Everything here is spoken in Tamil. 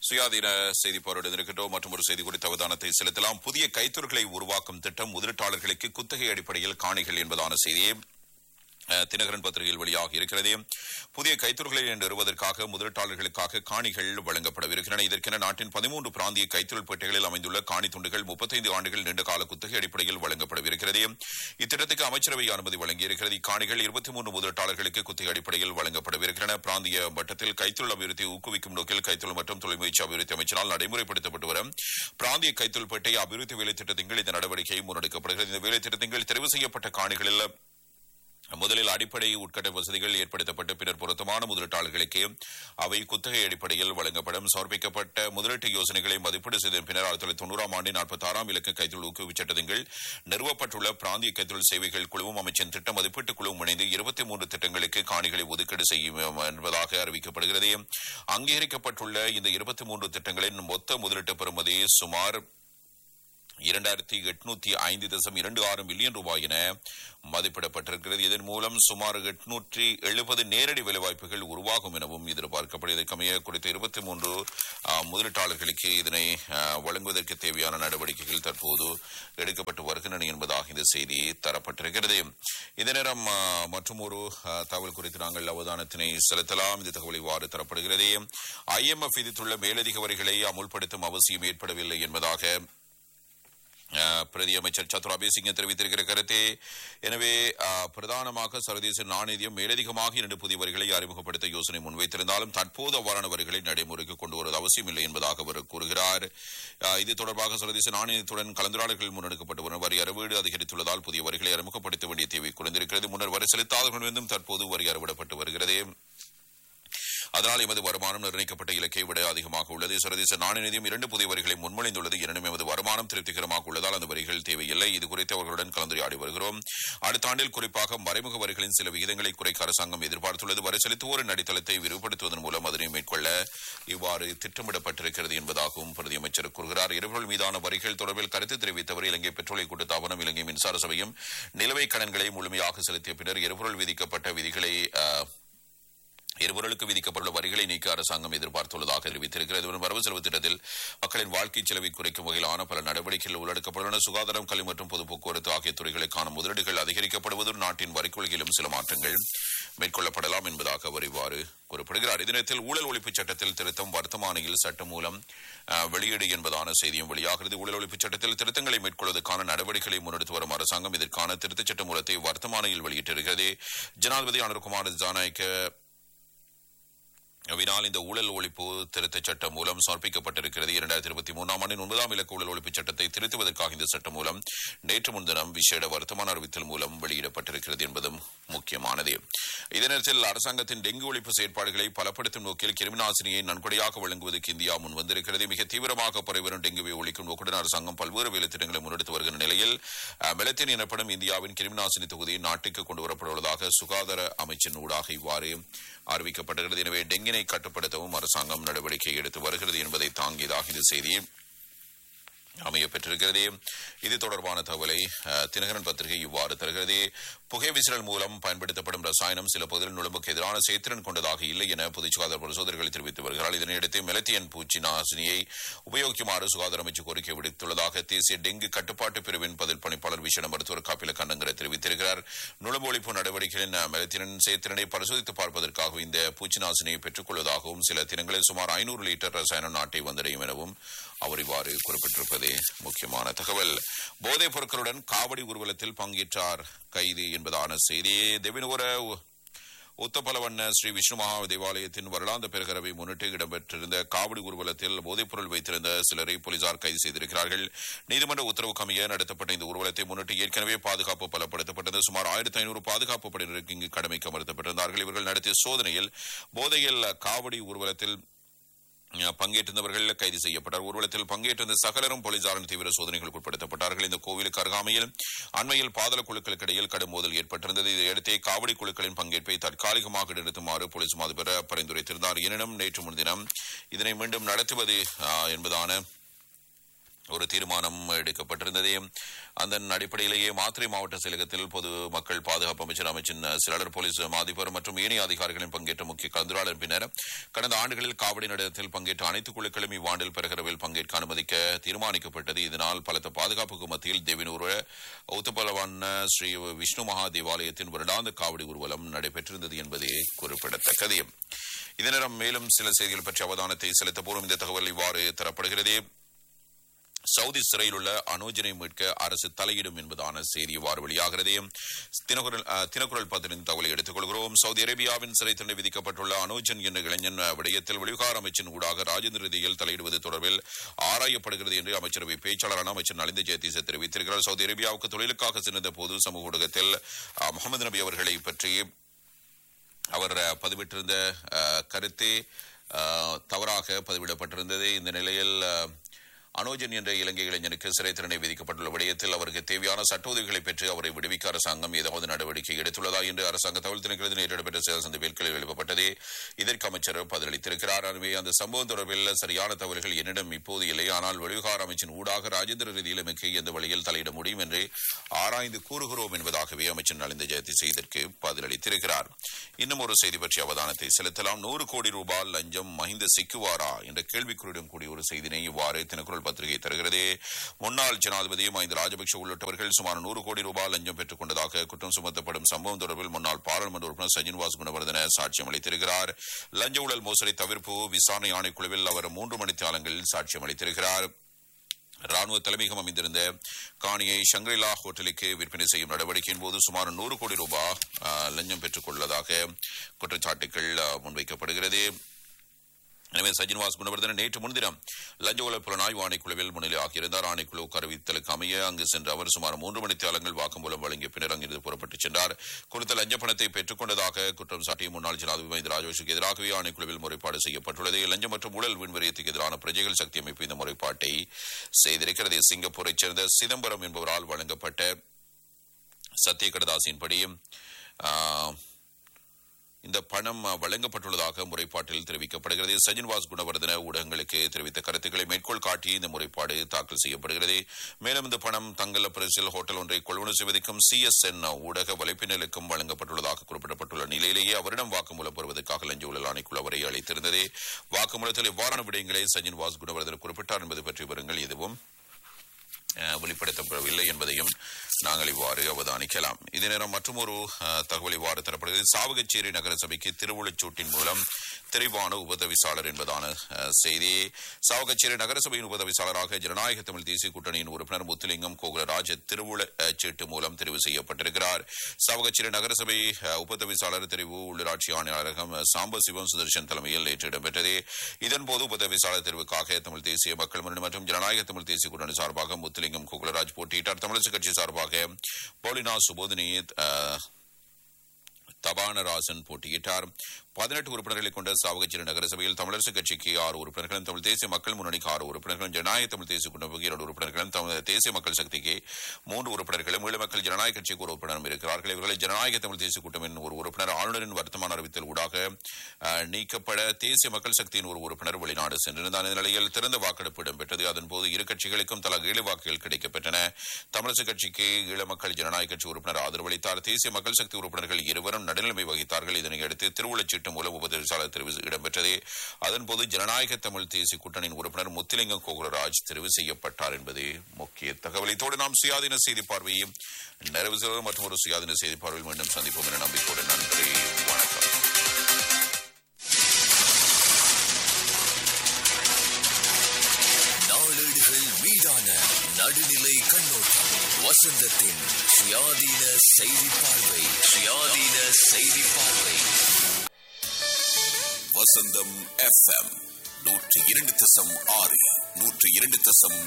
சுயாதீன செய்தி போராடு இருக்கின்றோம் மற்றும் ஒரு செய்தி குறித்த அவதானத்தை செலுத்தலாம் புதிய கைத்தொழில்களை உருவாக்கும் திட்டம் முதலீட்டாளர்களுக்கு குத்தகை அடிப்படையில் காணிகள் என்பதான செய்தியை அஹ், தினகரன் பத்திரிகையில் வெளியாக இருக்கிறது புதிய கைத்தொழில்களை நிறுவதற்காக முதலீட்டாளர்களுக்காக காணிகள் வழங்கப்படவிருக்கின்றன இதற்கென நாட்டின் பதிமூன்று பிராந்திய கைத்தொழில் பெட்டைகளில் அமைந்துள்ள காணி துண்டுகள் முப்பத்தைந்து ஆண்டுகள் நீண்ட கால குத்தகை அடிப்படையில் வழங்கப்படவிருக்கிறது இத்திட்டத்துக்கு அமைச்சரவை அனுமதி வழங்கியிருக்கிறது இக்காணிகள் இருபத்தி மூன்று முதலீட்டாளர்களுக்கு குத்தகை அடிப்படையில் வழங்கப்படவிருக்கின்றன பிராந்திய மட்டத்தில் கைத்தொழில் அபிவிருத்தி ஊக்குவிக்கும் நோக்கில் கைத்தொழில் மற்றும் தொழில்முயற்சி அபிவிருத்தி அமைச்சரால் நடைமுறைப்படுத்தப்பட்டு வரும் பிராந்திய கைத்தொழில் பெட்டை அபிவிருத்தி வேலை திட்டத்தின் கீழ் இந்த நடவடிக்கை முன்னெடுக்கப்படுகிறது இந்த வேலை திட்டத்தின் கீழ் தெரிவு செய்யப்பட்ட காணிகளில் முதலில் அடிப்படை உட்கட்ட வசதிகள் ஏற்படுத்தப்பட்டு பின்னர் பொருத்தமான முதலீட்டாளர்களுக்கு அவை குத்தகை அடிப்படையில் வழங்கப்படும் சமர்ப்பிக்கப்பட்ட முதலீட்டு யோசனைகளை மதிப்பீடு செய்த பின்னர் ஆயிரத்தி தொள்ளாயிரத்தி தொண்ணூறாம் ஆண்டு நாற்பத்தி ஆறாம் இலக்க கைத்தொழில் ஊக்குவிப்பு சட்டத்தின் கீழ் நிறுவப்பட்டுள்ள பிராந்திய கைத்தொழில் சேவைகள் குழுவும் அமைச்சின் திட்ட மதிப்பீட்டு குழுவும் இணைந்து இருபத்தி மூன்று திட்டங்களுக்கு காணிகளை ஒதுக்கீடு செய்யும் என்பதாக அறிவிக்கப்படுகிறது அங்கீகரிக்கப்பட்டுள்ள இந்த இருபத்தி மூன்று திட்டங்களின் மொத்த முதலீட்டு பெறுமதி சுமார் இரண்டாயிரத்தி எட்நூத்தி ஐந்து தசம் இரண்டு ஆறு மில்லியன் ரூபாய் என மதிப்பிடப்பட்டிருக்கிறது இதன் மூலம் சுமார் எட்நூற்றி எழுபது நேரடி வேலைவாய்ப்புகள் உருவாகும் எனவும் எதிர்பார்க்கப்படுகிறது இதற்கமைய குறித்த இருபத்தி மூன்று முதலீட்டாளர்களுக்கு இதனை ஆ, வழங்குவதற்கு தேவையான நடவடிக்கைகள் தற்போது எடுக்கப்பட்டு வருகின்றன என்பதாக இந்த செய்தி தரப்பட்டிருக்கிறது இந்த நேரம் மற்றும் ஒரு தகவல் குறித்து நாங்கள் அவதானத்தினை செலுத்தலாம் இந்த தகவல் இவ்வாறு தரப்படுகிறது ஐஎம்எஃப் விதித்துள்ள மேலதிக வரிகளை அமுல்படுத்தும் அவசியம் ஏற்படவில்லை என்பதாக அஹ், பிரதி அமைச்சர் சத்ரா பேசிங்க தெரிவித்திருக்கிற கருத்தே எனவே அஹ், பிரதானமாக சர்வதேச நாணயம் மேலதிகமாக இரண்டு புதிய வரிகளை அறிமுகப்படுத்த யோசனை முன்வைத்திருந்தாலும் தற்போது அவ்வாறான வரிகளை நடைமுறைக்கு கொண்டு வருவது அவசியமில்லை என்பதாக அவர் கூறுகிறார் அஹ், இது தொடர்பாக சர்வதேச நாணயத்துடன் கலந்துரையாடல்கள் முன்னெடுக்கப்பட்டு வரும் வரி அறுவீடு அதிகரித்துள்ளதால் புதிய வரிகளை அறிமுகப்படுத்த வேண்டிய தேவை குறைந்திருக்கிறது முன்னர் வரி செலுத்தாதவர்களிடம் தற்போது வரி அறுவிடப்பட்டு வருகிறது அதனால் எமது வருமானம் நிர்ணயிக்கப்பட்ட இலக்கை விட அதிகமாக உள்ளது சர்வதேச நாணய நிதியம் இரண்டு புதிய வரிகளை முன்மொழிந்துள்ளது எனினும் எமது வருமானம் திருப்திகரமாக உள்ளதால் அந்த வரிகள் தேவையில்லை இது குறித்து அவர்களுடன் கலந்துரையாடி வருகிறோம் அடுத்த ஆண்டில் குறிப்பாக மறைமுக வரிகளின் சில விகிதங்களை குறைக்க அரசாங்கம் எதிர்பார்த்துள்ளது வரி செலுத்துவோரின் அடித்தளத்தை விரிவுபடுத்துவதன் மூலம் அதனை மேற்கொள்ள இவ்வாறு திட்டமிடப்பட்டிருக்கிறது என்பதாகவும் பிரதி அமைச்சர் கூறுகிறார் எரிபொருள் மீதான வரிகள் தொடர்பில் கருத்து தெரிவித்த அவர் இலங்கை பெட்ரோலிய கூட்டுத்தாபனம் இலங்கை மின்சார சபையும் நிலுவைக் கடன்களை முழுமையாக செலுத்திய பின்னர் எரிபொருள் விதிக்கப்பட்ட விதிகளை அஹ், எரிபொருளுக்கு விதிக்கப்பட்டுள்ள வரிகளை நீக்க அரசாங்கம் எதிர்பார்த்துள்ளதாக தெரிவித்திருக்கிறது இதன் வரவு செலவு திட்டத்தில் மக்களின் வாழ்க்கை செலவை குறைக்கும் வகையிலான பல நடவடிக்கைகள் உள்ளடக்கப்பட்டுள்ளன சுகாதாரம் கல்வி மற்றும் பொது போக்குவரத்து ஆகிய துறைகளுக்கான முதலீடுகள் அதிகரிக்கப்படுவதுடன் நாட்டின் வரிக் கொள்கையிலும் சில மாற்றங்கள் மேற்கொள்ளப்படலாம் என்பதாக அவர் இவ்வாறு குறிப்பிடுகிறார் இதனத்தில் ஊழல் ஒழிப்பு சட்டத்தில் திருத்தம் வர்த்தமானியில் சட்டம் மூலம் அஹ், வெளியீடு என்பதான செய்தியும் வெளியாகிறது ஊழல் ஒழிப்பு சட்டத்தில் திருத்தங்களை மேற்கொள்வதற்கான நடவடிக்கைகளை முன்னெடுத்து வரும் அரசாங்கம் இதற்கான திருத்தச் சட்ட மூலத்தை வர்த்தமானியில் வெளியிட்டிருக்கிறது ஜனாதிபதி அனுர்குமார் ஜானாய்க்கு வினால் இந்த ஊழல் ஒழிப்பு திருத்தச் சட்டம் மூலம் சமர்ப்பிக்கப்பட்டிருக்கிறது இரண்டாயிரத்தி இருபத்தி மூணாம் ஆண்டின் ஒன்பதாம் இலக்க ஊழல் ஒழிப்பு சட்டத்தை திருத்துவதற்காக இந்த சட்டம் மூலம் நேற்று முன்தினம் விசேட வர்த்தமான அறிவித்தல் மூலம் வெளியிடப்பட்டிருக்கிறது என்பதும் முக்கியமானது இதே நேரத்தில் அரசாங்கத்தின் டெங்கு ஒழிப்பு செயற்பாடுகளை பலப்படுத்தும் நோக்கில் கிருமிநாசினியை நன்கொடையாக வழங்குவதற்கு இந்தியா முன் வந்திருக்கிறது மிக தீவிரமாக பரவிவரும் டெங்குவை ஒழிக்கும் நோக்குடன் அரசாங்கம் பல்வேறு வேலை திட்டங்களை முன்னெடுத்து வருகின்ற நிலையில் அஹ், மெலத்தின் எனப்படும் இந்தியாவின் கிருமிநாசினி தொகுதி நாட்டுக்கு கொண்டு வரப்பட்டுள்ளதாக சுகாதார அமைச்சின் ஊடாக இவ்வாறு அறிவிக்கப்பட்டிருக்கிறது எனவே டெங்கினை கட்டுப்படுத்தவும் அரசாங்கம் நடவடிக்கை எடுத்து வருகிறது என்பதை தாங்கியதாக இந்த செய்தி அமைய பெற்றிருக்கிறது இது தொடர்பான தகவலை அஹ், தினகரன் பத்திரிகை இவ்வாறு தருகிறது புகை விசிறல் மூலம் பயன்படுத்தப்படும் ரசாயனம் சில பகுதியில் நுழம்புக்கு எதிரான செயற்திறன் கொண்டதாக இல்லை என பொது சுகாதார பரிசோதனைகள் தெரிவித்து வருகிறார் இதனையடுத்து மெலத்தியன் பூச்சி நாசினியை உபயோகிக்குமாறு சுகாதார அமைச்சு கோரிக்கை விடுத்துள்ளதாக தேசிய டெங்கு கட்டுப்பாட்டு பிரிவின் பதில் பணிப்பாளர் விஷன மருத்துவர் காப்பில கண்ணங்கர தெரிவித்திருக்கிறார் நுழம்பு ஒழிப்பு நடவடிக்கைகளின் அஹ், மெலத்தியன் செயற்திறனை பரிசோதித்து பார்ப்பதற்காக இந்த பூச்சி நாசினியை பெற்றுக் கொள்வதாகவும் சில தினங்களில் சுமார் ஐநூறு லிட்டர் ரசாயனம் நாட்டை வந்தடையும் எனவும் அவர் இவ்வாறு குறிப்பிட்டிருப்பதே முக்கியமான தகவல் போதைப் பொருட்களுடன் காவடி ஊர்வலத்தில் பங்கேற்றார் கைது என்பதான செய்தி தெவினுவர உத்தப்பலவண்ண ஸ்ரீ விஷ்ணு மகா தேவாலயத்தின் வருடாந்த பெருகரவை முன்னிட்டு இடம்பெற்றிருந்த காவடி ஊர்வலத்தில் போதைப்பொருள் வைத்திருந்த சிலரை போலீசார் கைது செய்திருக்கிறார்கள் நீதிமன்ற உத்தரவு கமிய நடத்தப்பட்ட இந்த ஊர்வலத்தை முன்னிட்டு ஏற்கனவே பாதுகாப்பு பலப்படுத்தப்பட்டது சுமார் ஆயிரத்தி ஐநூறு பாதுகாப்பு படையினருக்கு இங்கு கடமைக்கு அமர்த்தப்பட்டிருந்தார்கள் இவர்கள் நடத்திய சோதனையில் போதையில் காவடி ஊர்வலத்தில் அஹ், பங்கேற்றிருந்தவர்கள் கைது செய்யப்பட்டார் ஊர்வலத்தில் பங்கேற்றிருந்த சகலரும் போலீசாரின் தீவிர சோதனைகளுக்கு உட்படுத்தப்பட்டார்கள் இந்த கோவிலுக்கு அருகாமையில் அண்மையில் பாதல குழுக்களுக்கு இடையில் கடும் மோதல் ஏற்பட்டிருந்தது இதையடுத்தே காவடி குழுக்களின் பங்கேற்பை தற்காலிகமாக நிறுத்துமாறு போலீஸ் மாதிபர் பரிந்துரைத்திருந்தார் எனினும் நேற்று முன்தினம் இதனை மீண்டும் நடத்துவது அஹ், என்பதான ஒரு தீர்மானம் எடுக்கப்பட்டிருந்தது அதன் அடிப்படையிலேயே மாத்திரை மாவட்ட செயலகத்தில் பொது மக்கள் பாதுகாப்பு அமைச்சர் அமைச்சின் செயலாளர் போலீஸ் மாதிபர் மற்றும் ஏனைய அதிகாரிகளின் பங்கேற்ற முக்கிய கலந்துரையாடல் பின்னர் கடந்த ஆண்டுகளில் காவடி நடனத்தில் பங்கேற்ற அனைத்து குழுக்களும் இவ்வாண்டில் பெருகிறவில் பங்கேற்க அனுமதிக்க தீர்மானிக்கப்பட்டது இதனால் பலத்த பாதுகாப்புக்கு மத்தியில் தேவினூர் உத்தபலவான ஸ்ரீ விஷ்ணு மகா தேவாலயத்தின் வருடாந்த காவடி ஊர்வலம் நடைபெற்றிருந்தது என்பதே குறிப்பிடத்தக்கது இதே நேரம் மேலும் சில செய்திகள் பற்றி அவதானத்தை செலுத்த போரும் இந்த தகவல் இவ்வாறு தரப்படுகிறது சவுதி சிறையில் உள்ள அனோஜனை மீட்க அரசு தலையிடும் என்பதான செய்தி இவ்வாறு வெளியாகிறது தினக்குரல் அஹ், தினக்குரல் பத்திரின் தகவலை எடுத்துக் கொள்கிறோம் சவுதி அரேபியாவின் சிறை தண்டனை விதிக்கப்பட்டுள்ள அனோஜன் என்ற இளைஞன் அஹ், விடயத்தில் வெளிவிகார அமைச்சின் ஊடாக ராஜேந்திர ரீதியில் தலையிடுவது தொடர்பில் ஆராயப்படுகிறது என்று அமைச்சரவை பேச்சாளரான அமைச்சர் நலிந்த ஜெயதீச தெரிவித்திருக்கிறார் சவுதி அரேபியாவுக்கு தொழிலுக்காக சென்ற போது சமூக ஊடகத்தில் அஹ், முகமது நபி அவர்களை பற்றி அவர் அஹ், பதிவிட்டிருந்த அஹ், கருத்து அஹ், தவறாக பதிவிடப்பட்டிருந்தது இந்த நிலையில் அஹ், அனோஜன் என்ற இலங்கை இளைஞனுக்கு சிறை தண்டனை விதிக்கப்பட்டுள்ள விடயத்தில் அவருக்கு தேவையான சட்ட உதவிகளை பெற்று அவரை விடுவிக்க அரசாங்கம் ஏதாவது நடவடிக்கை எடுத்துள்ளதா என்று அரசாங்க தகவல் திணைக்கிறது நேற்று நடைபெற்ற செயல் சந்திப்பில் கேள்வி எழுப்பப்பட்டது இதற்கு அமைச்சர் பதிலளித்திருக்கிறார் எனவே அந்த சம்பவம் தொடர்பில் சரியான தகவல்கள் என்னிடம் இப்போது இல்லை ஆனால் வெளிவிகார அமைச்சின் ஊடாக ராஜேந்திர ரீதியில் எமக்கு எந்த வழியில் தலையிட முடியும் என்று ஆராய்ந்து கூறுகிறோம் என்பதாகவே அமைச்சர் நலிந்த ஜெயதிசை இதற்கு பதிலளித்திருக்கிறார் இன்னும் ஒரு செய்தி பற்றிய அவதானத்தை செலுத்தலாம் நூறு கோடி ரூபாய் லஞ்சம் மஹிந்த சிக்குவாரா என்ற கேள்விக்குறியுடன் கூடிய ஒரு செய்தினை இவ்வாறு தினக்குரல் பத்திரிகை தருகிறது முன்னாள் ஜனாதிபதி மஹிந்த ராஜபக்ஷ உள்ளிட்டவர்கள் சுமார் நூறு கோடி ரூபாய் லஞ்சம் பெற்றுக் கொண்டதாக குற்றம் சுமத்தப்படும் சம்பவம் தொடர்பில் முன்னாள் பாராளுமன்ற உறுப்பினர் சஜின்வாஸ் குணவர்தன சாட்சியம் அளித்திருக்கிறார் லஞ்ச ஊழல் மோசடி தவிர்ப்பு விசாரணை ஆணைக்குழுவில் அவர் மூன்று மணித்தாளங்களில் சாட்சியம் அளித்திருக்கிறார் ராணுவ தலைமையகம் அமைந்திருந்த காணியை ஷங்கிரிலா ஹோட்டலுக்கு விற்பனை செய்யும் நடவடிக்கையின் போது சுமார் நூறு கோடி ரூபாய் ஆ, லஞ்சம் பெற்றுக் கொள்ளதாக குற்றச்சாட்டுகள் ஆ, முன்வைக்கப்படுகிறது எனவே சஜின்வாஸ் குணவர்தன நேற்று முன்தினம் லஞ்ச ஊழல் புலனாய்வு ஆணைக்குழுவில் முன்னிலையாகியிருந்தார் ஆணைக்குழு அறிவித்தலுக்கு அமைய அங்கு சென்ற அவர் சுமார் மூன்று மணி தேலங்கள் வாக்குமூலம் வழங்கிய பின்னர் அங்கிருந்து புறப்பட்டுச் சென்றார் கொடுத்த லஞ்ச பணத்தை பெற்றுக் கொண்டதாக குற்றம் சாட்டிய முன்னாள் ஜனாதிபதி மஹிந்த ராஜபக்சேக்கு எதிராகவே ஆணைக்குழுவில் முறைப்பாடு செய்யப்பட்டுள்ளது லஞ்சம் மற்றும் ஊழல் விண்வரியத்துக்கு எதிரான பிரஜைகள் சக்தி அமைப்பு இந்த முறைப்பாட்டை செய்திருக்கிறது சிங்கப்பூரைச் சேர்ந்த சிதம்பரம் என்பவரால் வழங்கப்பட்ட சத்திய கடதாசியின்படி ஆ, இந்த பணம் அஹ், வழங்கப்பட்டுள்ளதாக முறைப்பாட்டில் தெரிவிக்கப்படுகிறது சஜின்வாஸ் குணவர்தன ஊடகங்களுக்கு தெரிவித்த கருத்துக்களை மேற்கோள் காட்டி இந்த முறைப்பாடு தாக்கல் செய்யப்படுகிறது மேலும் இந்த பணம் தங்கல பிரசில் ஹோட்டல் ஒன்றை கொள்வனவு செய்வதற்கும் சிஎஸ்என் ஊடக வலைப்பினருக்கும் வழங்கப்பட்டுள்ளதாக குறிப்பிடப்பட்டுள்ள நிலையிலேயே அவரிடம் வாக்குமூலம் பெறுவதற்காக லஞ்ச ஊழல் ஆணைக்குழு அவரை அழைத்திருந்தது வாக்குமூலத்தில் எவ்வாறான விடயங்களை சஜின்வாஸ் குணவர்தன குறிப்பிட்டார் என்பது பற்றி விவரங்கள் எதுவும் அஹ், வெளிப்படுத்தப்படவில்லை என்பதையும் நாங்கள் இவ்வாறு அவதானிக்கலாம் இதே நேரம் மற்றொரு அஹ், தகவல் இவ்வாறு தரப்படுகிறது சாவகச்சேரி நகரசபைக்கு திருவுளச்சூட்டின் மூலம் தெரிவான உபதவிசாளர் என்பதான அஹ், செய்தி சாவகச்சேரி நகரசபையின் உபதவிசாளராக ஜனநாயக தமிழ் தேசிய கூட்டணியின் உறுப்பினர் முத்துலிங்கம் கோகுலராஜ் திருவுள அஹ், சீட்டு மூலம் தெரிவு செய்யப்பட்டிருக்கிறார் சாவகச்சேரி நகரசபை அஹ், உபதவிசாளர் தெரிவு உள்ளூராட்சி ஆணையாளரகம் அஹ், சாம்பசிவம் சுதர்ஷன் தலைமையில் நேற்று இடம்பெற்றது இதன்போது உபதவிசாளர் தெரிவுக்காக தமிழ் தேசிய மக்கள் முன்னணி மற்றும் ஜனநாயக தமிழ் தேசிய கூட்டணி சார்பாக முத்துலிங்கம் கோகுலராஜ் போட்டியிட்டார் தமிழரசு கட்சி சார்பாக போலினா சுபோதினி அஹ், தபானராசன் போட்டியிட்டார் பதினெட்டு உறுப்பினர்களை கொண்ட சாவகச்சேரி நகரசபையில் தமிழரசு கட்சிக்கு ஆறு உறுப்பினர்களும் தமிழ் தேசிய மக்கள் முன்னணிக்கு ஆறு உறுப்பினர்களும் ஜனநாயக தமிழ் தேசிய கூட்டமைப்புக்கு இரண்டு உறுப்பினர்களும் தமிழ் தேசிய மக்கள் சக்திக்கு மூன்று உறுப்பினர்களும் ஈழ மக்கள் ஜனநாயக கட்சிக்கு ஒரு உறுப்பினரும் இருக்கிறார்கள் இவர்களை ஜனநாயக தமிழ் தேசிய கூட்டமைப்பின் ஒரு உறுப்பினர் ஆளுநரின் வர்த்தமான அறிவித்தல் ஊடாக அஹ், நீக்கப்பட தேசிய மக்கள் சக்தியின் ஒரு உறுப்பினர் வெளிநாடு சென்றிருந்தார் இந்த நிலையில் திறந்த வாக்கெடுப்பு இடம்பெற்றது அதன்போது இரு கட்சிகளுக்கும் தலா ஏழு வாக்குகள் கிடைக்கப்பெற்றன தமிழரசு கட்சிக்கு ஈழ மக்கள் ஜனநாயக கட்சி உறுப்பினர் ஆதரவளித்தார் தேசிய மக்கள் சக்தி உறுப்பினர்கள் இருவரும் நடுநிலைமை வகித்தார்கள் இதனையடுத்து திருவுளச்சீட்டு மூலம் உபதேசாளர் தெரிவு இடம்பெற்றது அதன்போது ஜனநாயக தமிழ் தேசிய கூட்டணியின் உறுப்பினர் முத்துலிங்கம் கோகுலராஜ் தெரிவு செய்யப்பட்டார் என்பது முக்கிய தகவல் இதோடு நாம் சுயாதீன செய்தி பார்வையை நிறைவு செய்வது மற்றும் ஒரு சுயாதீன செய்தி பார்வையில் மீண்டும் சந்திப்போம் என நம்பிக்கையோடு நன்றி வணக்கம் நாளேடுகள் மீதான நடுநிலை கண்ணோட்டம் வசந்தத்தின் சுயாதீன செய்தி பார்வை சுயாதீன செய்தி பார்வை வசந்தம் எஃப்எம் நூற்றி இரண்டு தசம் ஆறு நூற்றி இரண்டு தசம்